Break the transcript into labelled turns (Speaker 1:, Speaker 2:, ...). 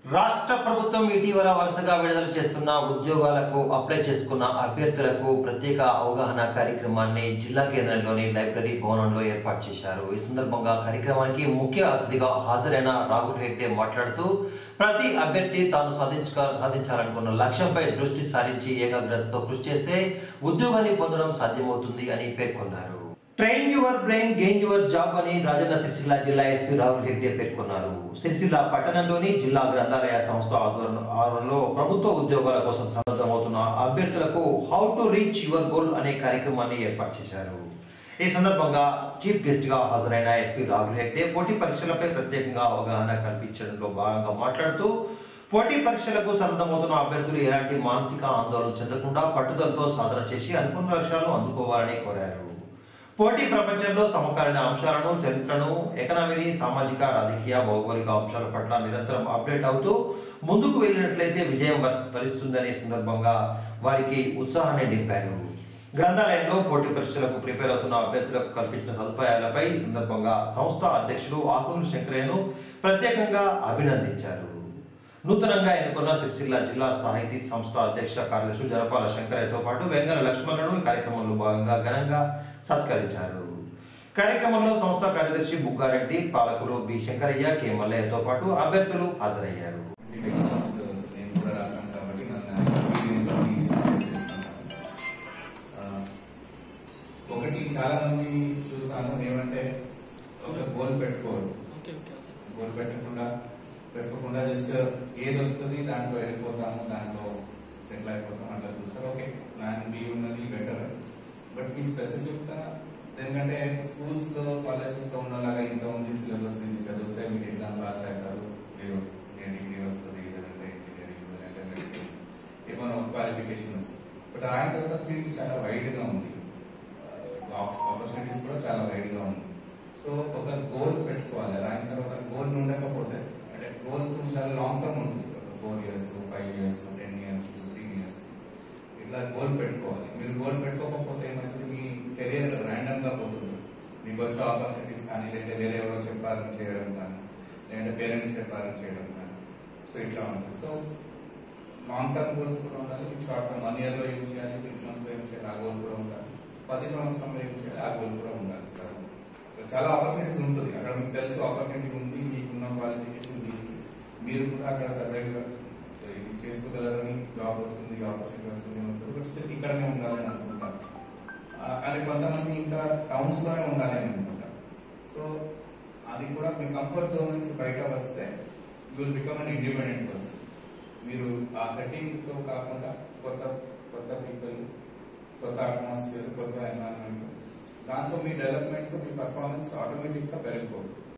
Speaker 1: రాష్ట్ర ప్రభుత్వం ఇటీవల వరుసగా విడుదల చేస్తున్న ఉద్యోగాలకు అప్లై చేసుకున్న అభ్యర్థులకు ప్రత్యేక అవగాహన కార్యక్రమాన్ని జిల్లా కేంద్రంలోని లైబ్రరీ భవనంలో ఏర్పాటు చేశారు ఈ సందర్భంగా కార్యక్రమానికి ముఖ్య అతిథిగా హాజరైన రాహుల్ హెగ్డే మాట్లాడుతూ ప్రతి అభ్యర్థి తాను సాధించుక సాధించాలనుకున్న లక్ష్యంపై దృష్టి సారించి ఏకాగ్రతతో కృషి చేస్తే ఉద్యోగాన్ని పొందడం సాధ్యమవుతుంది అని పేర్కొన్నారు train your brain gain your job అని రాజన్న సిరిసిల్ల జిల్లా ఎస్పీ రాహుల్ హెగ్డే పేర్కొన్నారు సిరిసిల్ల పట్టణంలోని జిల్లా గ్రంథాలయ సంస్థ ఆధ్వర్యం- ఆవరణలో ప్రభుత్వ ఉద్యోగాల కోసం సన్నద్ధమవుతున్న అభ్యర్థులకు how to reach your goal అనే కార్యక్రమాన్ని ఏర్పాటు చేశారు ఈ సందర్భంగా చీఫ్ గెస్ట్ గా హాజరైన ఎస్పీ రాహుల్ హెగ్డే పోటీ పరీక్షలపై ప్రత్యేకంగా అవగాహన కల్పించడంలో భాగంగా మాట్లాడుతూ పోటీ పరీక్షలకు సన్నద్ధమవుతున్న అభ్యర్థులు ఎలాంటి మానసిక ఆందోళన చెందకుండా పట్టుదలతో సాధన చేసి అనుకున్న లక్ష్యాలను అందుకోవాలని కోరారు పోటీ ప్రపంచంలో సమకాలీన అంశాలను చరిత్రను ఎకనామీని సామాజిక రాజకీయ భౌగోళిక అంశాల పట్ల నిరంతరం అప్డేట్ అవుతూ ముందుకు వెళ్ళినట్లయితే విజయం వర్- వరిస్తుందనే సందర్భంగా వారికి ఉత్సాహాన్ని నింపారు గ్రంథాలయంలో పోటీ పరీక్షలకు ప్రిపేర్ అవుతున్న అభ్యర్థులకు కల్పించిన సదుపాయాలపై ఈ సందర్భంగా సంస్థ అధ్యక్షుడు ఆకును శంకరయ్యను ప్రత్యేకంగా అభినందించారు నూతనంగా ఎన్నుకున్న సిరిసిల్ల జిల్లా సాహితీ సంస్థ అధ్యక్ష కార్యదర్శి జనపాల శంకరయ్యతో పాటు వెంగళ లక్ష్మణులను ఈ కార్యక్రమంలో భాగంగా ఘనంగా సత్కరించారు కార్యక్రమంలో సంస్థ కార్యదర్శి బుగ్గారెడ్డి పాలకులు బి శంకరయ్య కె మల్లయ్యతో పాటు అభ్యర్థులు హాజరయ్యారు
Speaker 2: ఈ ఎగ్జామ్స్ నేను కూడా రాశాను కాబట్టి నన్ను experience ని చేస్తున్నాను. ఆ, ఒకటి చాలా మంది చూసాను ఏమంటే ఒక గోల్ పెట్టుకోరు గోల్ పెట్టకుండా పెట్టుకోకుండా జస్ట్ ఏది వస్తుంది దాంట్లో వెళ్ళిపోతాము దాంట్లో సెటిల్ అయిపోతాం అట్లా చూస్తారు ఓకే ప్లాన్ బి ఉన్నది బెటర్ బట్ మీ స్పెసిఫిక్ గా ఎందుకంటే స్కూల్స్ లో కాలేజెస్ లో ఉన్నలాగా ఇంత ఉంది సిలబస్ ఇది చదివితే మీకు ఎగ్జామ్ పాస్ అవుతారు మీరు ఏ డిగ్రీ వస్తుంది లేదంటే ఇంజనీరింగ్ లేదంటే మెడిసిన్ ఏమైనా క్వాలిఫికేషన్ వస్తుంది బట్ ఆయన తర్వాత ఫీల్డ్ చాలా వైడ్ గా ఉంది ఆపర్చునిటీస్ కూడా చాలా వైడ్ గా ఉంది సో ఒక గోల్ పెట్టుకోవాలి ఆయన తర్వాత గోల్ ఉండకపోతే అంటే గోల్ చాలా లాంగ్ టర్మ్ ఉంటుంది ఒక four years five years ten years fifteen years ఇట్లా గోల్ పెట్టుకోవాలి మీరు గోల్ పెట్టుకోకపోతే ఏమైతుంది మీ కెరియర్ ర్యాండమ్ గా పోతుంది మీకు వచ్చే ఆపర్చునిటీస్ కానీ లేదంటే వేరే ఎవరో చెప్పాలని చేయడం కానీ లేదంటే పేరెంట్స్ చెప్పాలని చేయడం కానీ సో ఇట్లా ఉంటుంది సో లాంగ్ టర్మ్ గోల్స్ కూడా ఉండాలి మీకు షార్ట్ టర్మ్ వన్ ఇయర్ లో ఏం చేయాలి సిక్స్ మంత్స్ లో ఏం చేయాలి ఆ గోల్ కూడా ఉండాలి పది సంవత్సరంలో ఏం చేయాలి ఆ గోల్ కూడా ఉండాలి చాలా ఆపర్చునిటీస్ ఉంటుంది అక్కడ మీకు తెలుసు ఆపర్చునిటీ ఉంది మీకున్న క్వాలిఫికేషన్ దీనికి మీరు కూడా అక్కడ సర్వైవ్ ఇది చేసుకోగలరని జాబ్ వచ్చింది ఆపర్చునిటీ వచ్చింది అని ఉంటుంది బట్ స్టిల్ ఇక్కడనే ఉండాలని అనుకుంటారు ఆ, కానీ కొంతమంది ఇంకా టౌన్స్ లోనే ఉండాలి అని అనుకుంటారు సో అది కూడా మీ కంఫర్ట్ జోన్ నుంచి బయట వస్తే you will become an independent person మీరు ఆ సెట్టింగ్ తో కాకుండా కొత్త కొత్త పీపుల్ కొత్త అట్మాస్ఫియర్ కొత్త ఎన్వైరన్మెంట్ దాంతో మీ డెవలప్మెంట్ మీ పర్ఫార్మెన్స్ ఆటోమేటిక్ గా పెరిగిపోతుంది